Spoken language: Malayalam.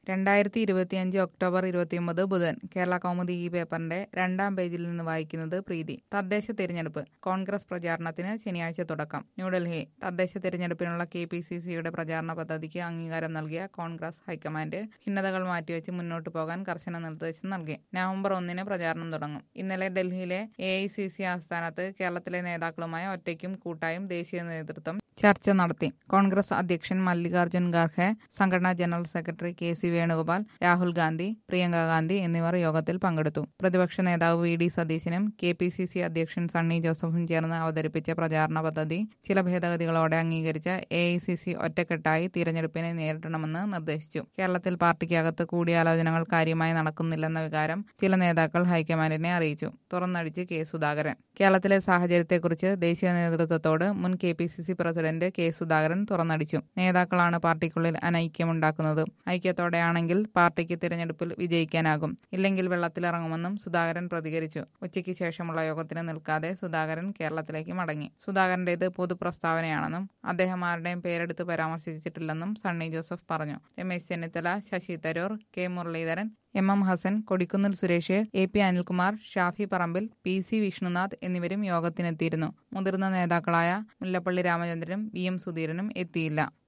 രണ്ടായിരത്തി ഇരുപത്തിയഞ്ച് ഒക്ടോബർ ഇരുപത്തിയൊമ്പത് ബുധൻ കേരള കൗമുദി ഈ പേപ്പറിന്റെ രണ്ടാം പേജിൽ നിന്ന് വായിക്കുന്നത് പ്രീതി തദ്ദേശ തിരഞ്ഞെടുപ്പ് കോൺഗ്രസ് പ്രചാരണത്തിന് ശനിയാഴ്ച തുടക്കം ന്യൂഡൽഹി തദ്ദേശ തിരഞ്ഞെടുപ്പിനുള്ള കെ പി സി സിയുടെ പ്രചാരണ പദ്ധതിക്ക് അംഗീകാരം നൽകിയ കോൺഗ്രസ് ഹൈക്കമാൻഡ് ഭിന്നതകൾ മാറ്റിവെച്ച് മുന്നോട്ടു പോകാൻ കർശന നിർദ്ദേശം നൽകി നവംബർ ഒന്നിന് പ്രചാരണം തുടങ്ങും ഇന്നലെ ഡൽഹിയിലെ എ ഐ സി സി ആസ്ഥാനത്ത് കേരളത്തിലെ നേതാക്കളുമായി ഒറ്റയ്ക്കും കൂട്ടായും ദേശീയ നേതൃത്വം ചർച്ച നടത്തി കോൺഗ്രസ് അധ്യക്ഷൻ മല്ലികാർജ്ജുൻ ഖാർഖെ സംഘടനാ general secretary K C Venugopal Rahul Gandhi Priyanka Gandhi എന്നിവർ യോഗത്തിൽ പങ്കെടുത്തു പ്രതിപക്ഷ നേതാവ് വി ഡി സതീശനും കെ പി സി സി അധ്യക്ഷൻ സണ്ണി ജോസഫും ചേർന്ന് അവതരിപ്പിച്ച പ്രചാരണ പദ്ധതി ചില ഭേദഗതികളോടെ അംഗീകരിച്ച എ ഐ സി സി ഒറ്റക്കെട്ടായി തിരഞ്ഞെടുപ്പിനെ നേരിടണമെന്ന് നിർദ്ദേശിച്ചു കേരളത്തിൽ പാർട്ടിക്കകത്ത് കൂടിയാലോചനകൾ കാര്യമായി നടക്കുന്നില്ലെന്ന വികാരം ചില നേതാക്കൾ ഹൈക്കമാൻഡിനെ അറിയിച്ചു തുറന്നടിച്ച് കെ സുധാകരൻ കേരളത്തിലെ സാഹചര്യത്തെക്കുറിച്ച് ദേശീയ നേതൃത്വത്തോട് മുൻ K P C C president K Sudhakaran തുറന്നടിച്ചു നേതാക്കളാണ് പാർട്ടിക്കുള്ളിൽ അനൈക്യമുണ്ടാക്കുന്നത് ഐക്യത്തോടെയാണെങ്കിൽ പാർട്ടിക്ക് തിരഞ്ഞെടുപ്പിൽ വിജയിക്കാനാകും ഇല്ലെങ്കിൽ വെള്ളത്തിലിറങ്ങുമെന്നും സുധാകരൻ പ്രതികരിച്ചു ഉച്ചയ്ക്ക് ശേഷമുള്ള യോഗത്തിന് നിൽക്കാതെ സുധാകരൻ കേരളത്തിലേക്ക് മടങ്ങി സുധാകരന്റേത് പൊതുപ്രസ്താവനയാണെന്നും അദ്ദേഹം ആരുടെയും പേരെടുത്ത് പരാമർശിച്ചിട്ടില്ലെന്നും സണ്ണി ജോസഫ് പറഞ്ഞു Ramesh Chennithala Shashi Tharoor K Muraleedharan M M Hassan Kodikunnil Suresh A P Anilkumar Shafi Parambil P C Vishnunath എന്നിവരും യോഗത്തിനെത്തിയിരുന്നു മുതിർന്ന നേതാക്കളായ മുല്ലപ്പള്ളി രാമചന്ദ്രനും വി എം സുധീരനും എത്തിയില്ല